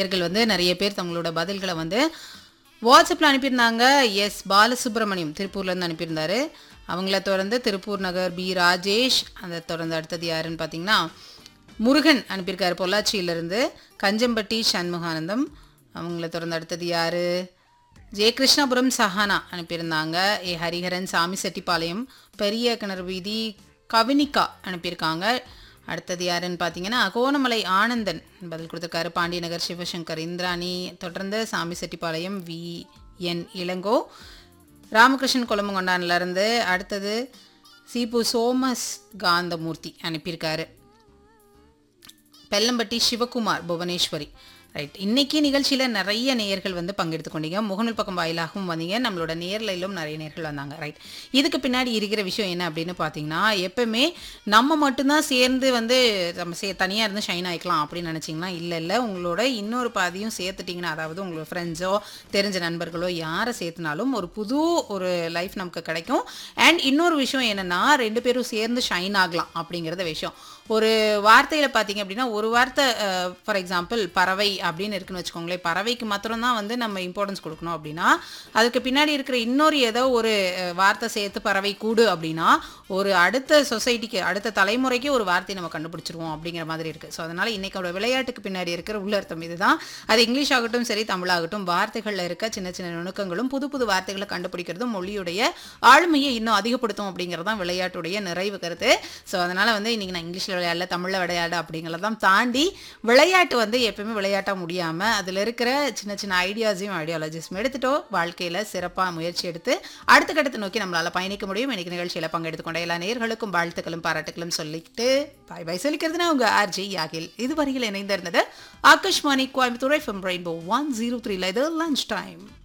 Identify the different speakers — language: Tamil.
Speaker 1: நேயர்கள் வந்து நிறைய பேர் தங்களோட பதில்களை வந்து வாட்ஸ்அப்பில் அனுப்பியிருந்தாங்க எஸ் பாலசுப்ரமணியம் திருப்பூர்லேருந்து அனுப்பியிருந்தாரு அவங்கள தொடர்ந்து திருப்பூர் நகர் பி ராஜேஷ் அந்த தொடர்ந்து அடுத்தது யாருன்னு பார்த்தீங்கன்னா முருகன் அனுப்பியிருக்காரு பொள்ளாச்சியிலிருந்து கஞ்சம்பட்டி சண்முகானந்தம் அவங்கள தொடர்ந்து அடுத்தது யாரு ஜெய கிருஷ்ணபுரம் சஹானா அனுப்பியிருந்தாங்க ஏ ஹரிஹரன் சாமி செட்டிப்பாளையம் பெரிய கிணறு வீதி கவினிகா அனுப்பியிருக்காங்க அடுத்தது யாருன்னு பார்த்தீங்கன்னா அகோணமலை ஆனந்தன் பதில் கொடுத்துருக்காரு பாண்டியநகர் சிவசங்கர் இந்திராணி தொடர்ந்து சாமி செட்டிப்பாளையம் வி என் இளங்கோ ராமகிருஷ்ணன் கொலமங்கொண்டான்லேருந்து அடுத்தது சீபு சோமஸ் காந்தமூர்த்தி அனுப்பியிருக்காரு பெல்லம்பட்டி சிவகுமார் புவனேஸ்வரி ரைட் இன்னைக்கு நிகழ்ச்சியில் நிறைய நேயர்கள் வந்து பங்கெடுத்து கொண்டீங்க முகநூல் பக்கம் வாயிலாகவும் வந்தீங்க நம்மளோட நேர்லையிலும் நிறைய நேர்கள் வந்தாங்க ரைட் இதுக்கு பின்னாடி இருக்கிற விஷயம் என்ன அப்படின்னு பார்த்தீங்கன்னா எப்பவுமே நம்ம மட்டும்தான் சேர்ந்து வந்து நம்ம சே தனியாக இருந்து ஷைன் ஆகிக்கலாம் அப்படின்னு நினச்சிங்கன்னா இல்லை இல்லை உங்களோட இன்னொரு பாதியும் சேர்த்துட்டிங்கன்னா அதாவது உங்களோட ஃப்ரெண்ட்ஸோ தெரிஞ்ச நண்பர்களோ யாரை சேர்த்துனாலும் ஒரு புது ஒரு லைஃப் நமக்கு கிடைக்கும் அண்ட் இன்னொரு விஷயம் என்னென்னா ரெண்டு பேரும் சேர்ந்து ஷைன் ஆகலாம் அப்படிங்கிறத விஷயம் ஒரு வார்த்தையில் பார்த்தீங்க அப்படின்னா ஒரு வார்த்தை ஃபார் எக்ஸாம்பிள் பறவை அப்படின்னு இருக்குன்னு வச்சுக்கோங்களேன் பறவைக்கு மாத்திரம் தான் வந்து நம்ம இம்பார்ட்டன்ஸ் கொடுக்கணும் அப்படின்னா அதுக்கு பின்னாடி இருக்கிற இன்னொரு ஏதோ ஒரு அஹ், வார்த்தை சேர்த்து பறவை கூடு அப்படின்னா ஒரு அடுத்த சொசைட்டிக்கு அடுத்த தலைமுறைக்கு ஒரு வார்த்தையை நம்ம கண்டுபிடிச்சிருவோம் அப்படிங்கிற மாதிரி இருக்குது ஸோ அதனால் இன்னைக்கோட விளையாட்டுக்கு பின்னாடி இருக்கிற உள்ளர்த்தம் இதுதான் அது இங்கிலீஷ் ஆகட்டும் சரி தமிழாகட்டும் வார்த்தைகளில் இருக்க சின்ன சின்ன நுணுக்கங்களும் புது புது வார்த்தைகளை கண்டுபிடிக்கிறதும் மொழியுடைய ஆளுமையை இன்னும் அதிகப்படுத்தும் அப்படிங்கிறது தான் விளையாட்டுடைய நிறைவு கருத்து ஸோ அதனால் வந்து இன்னைக்கு நான் இங்கிலீஷில் விளையாடல தமிழில் விளையாட அப்படிங்கிறதான் தாண்டி விளையாட்டு வந்து எப்பவுமே விளையாட்டாக முடியாமல் அதில் இருக்கிற சின்ன சின்ன ஐடியாஸையும் ஐடியாலஜிஸும் எடுத்துட்டோ வாழ்க்கையில் சிறப்பாக முயற்சி எடுத்து அடுத்த கட்டத்தை நோக்கி நம்மளால் பயணிக்க முடியும் இன்னைக்கு நிகழ்ச்சியில் பங்கெடுத்துக்கொண்ட எல்லா நேர்களுக்கும் வாழ்த்துக்களும் பாராட்டுகளும் சொல்லிட்டு பாய் பாய் சொல்லிக்கிறதுனா உங்க ஆர்ஜி யாகில் இதுவரையில் இணைந்திருந்தது Akashvani Coimbatore FM rainbow one zero த்ரீல இது லஞ்ச் டைம்